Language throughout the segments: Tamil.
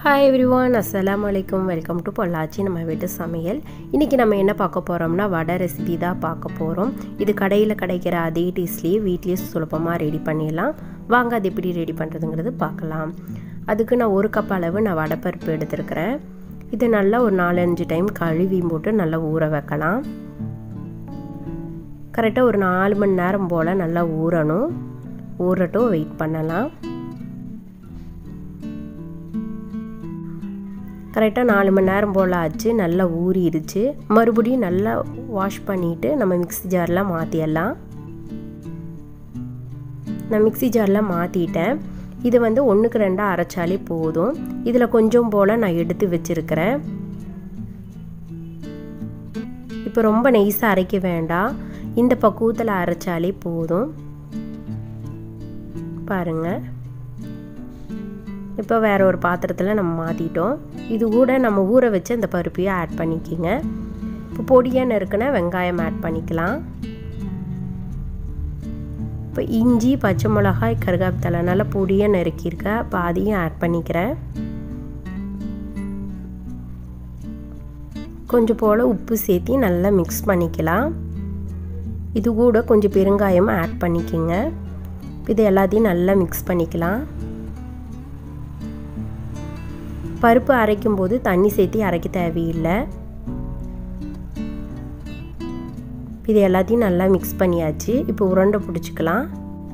ஹாய் எவ்ரி ஒன் அஸ்லாம் வலைக்கம் வெல்கம் டு பொள்ளாச்சி நம்ம வீட்டு சமையல் இன்றைக்கி நம்ம என்ன பார்க்க போகிறோம்னா வடை ரெசிபி தான் பார்க்க போகிறோம் இது கடையில் கிடைக்கிற அதே டேஸ்ட்லேயே வீட்லேயே சுலபமாக ரெடி பண்ணிடலாம் வாங்க அது எப்படி ரெடி பண்ணுறதுங்கிறது பார்க்கலாம் அதுக்கு நான் ஒரு கப் அளவு நான் வடைப்பருப்பு எடுத்துருக்கிறேன் இது நல்லா ஒரு நாலஞ்சு டைம் கழுவி போட்டு நல்லா ஊற வைக்கலாம் கரெக்டாக ஒரு நாலு மணி நேரம் போல் நல்லா ஊறணும் ஊறட்டும் வெயிட் பண்ணலாம் கரெக்டாக நாலு மணி நேரம் போல் ஆச்சு நல்லா ஊறிடுச்சு மறுபடியும் நல்லா வாஷ் பண்ணிவிட்டு நம்ம மிக்ஸி ஜாரில் மாற்றிடலாம் நான் மிக்ஸி ஜாரில் மாற்றிட்டேன் இது வந்து ஒன்றுக்கு ரெண்டாக அரைச்சாலே போதும் இதில் கொஞ்சம் போல் நான் எடுத்து வச்சுருக்கிறேன் இப்போ ரொம்ப நெய்ஸாக அரைக்க வேண்டாம் இந்த பக்குவத்தில் அரைச்சாலே போதும் பாருங்கள் இப்போ வேறு ஒரு பாத்திரத்தில் நம்ம மாற்றிட்டோம் இது கூட நம்ம ஊற வச்சு அந்த பருப்பையும் ஆட் பண்ணிக்கிங்க இப்போ பொடியாக நறுக்குன வெங்காயம் ஆட் பண்ணிக்கலாம் இப்போ இஞ்சி பச்சை மிளகாய் கருகாப்பித்தலை நல்லா பொடியாக நறுக்கியிருக்கேன் இப்போ அதையும் ஆட் பண்ணிக்கிறேன் கொஞ்சம் போல் உப்பு சேர்த்தி நல்லா மிக்ஸ் பண்ணிக்கலாம் இது கூட கொஞ்சம் பெருங்காயம் ஆட் பண்ணிக்கிங்க இது எல்லாத்தையும் நல்லா மிக்ஸ் பண்ணிக்கலாம் பருப்பு அரைக்கும் போது தண்ணி சேர்த்து அரைக்க தேவையில்லை இது எல்லாத்தையும் நல்லா மிக்ஸ் பண்ணியாச்சு இப்போ உருண்டை பிடிச்சிக்கலாம்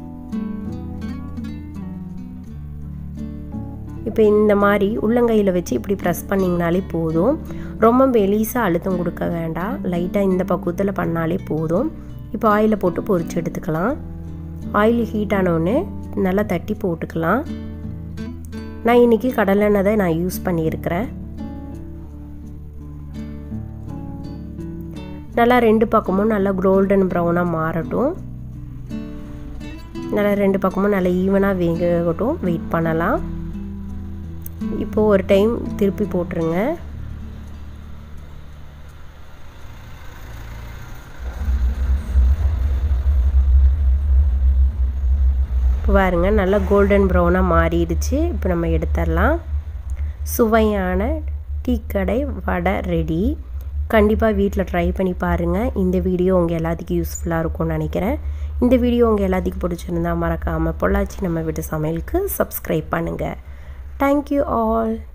இப்போ இந்த மாதிரி உள்ளங்கையில் வச்சு இப்படி ப்ரெஸ் பண்ணிங்கனாலே போதும் ரொம்ப மெலிசாக அழுத்தம் கொடுக்க வேண்டாம் லைட்டாக இந்த பக்குவத்தில் பண்ணாலே போதும் இப்போ ஆயிலில் போட்டு பொரிச்சு எடுத்துக்கலாம் ஆயில் ஹீட் ஆனோடனே நல்லா தட்டி போட்டுக்கலாம் நான் இன்றைக்கி கடலெண்ணெய் தான் நான் யூஸ் பண்ணியிருக்கிறேன் நல்லா ரெண்டு பக்கமும் நல்லா கோல்டன் ப்ரௌனாக மாறட்டும் நல்லா ரெண்டு பக்கமும் நல்லா ஈவனாக வேகட்டும் வெயிட் பண்ணலாம் இப்போது ஒரு டைம் திருப்பி போட்டுருங்க இப்போ பாருங்க நல்லா கோல்டன் ப்ரௌனாக மாறிடுச்சு இப்போ நம்ம எடுத்துடலாம் சுவையான டீக்கடை வடை ரெடி கண்டிப்பாக வீட்டில் ட்ரை பண்ணி பாருங்கள் இந்த வீடியோ உங்கள் எல்லாத்துக்கும் யூஸ்ஃபுல்லாக இருக்கும்னு நினைக்கிறேன் இந்த வீடியோ உங்கள் எல்லாத்துக்கும் பிடிச்சிருந்தா மறக்காமல் பொள்ளாச்சி நம்ம வீட்டு சமையலுக்கு சப்ஸ்கிரைப் பண்ணுங்கள் தேங்க்யூ ஆல்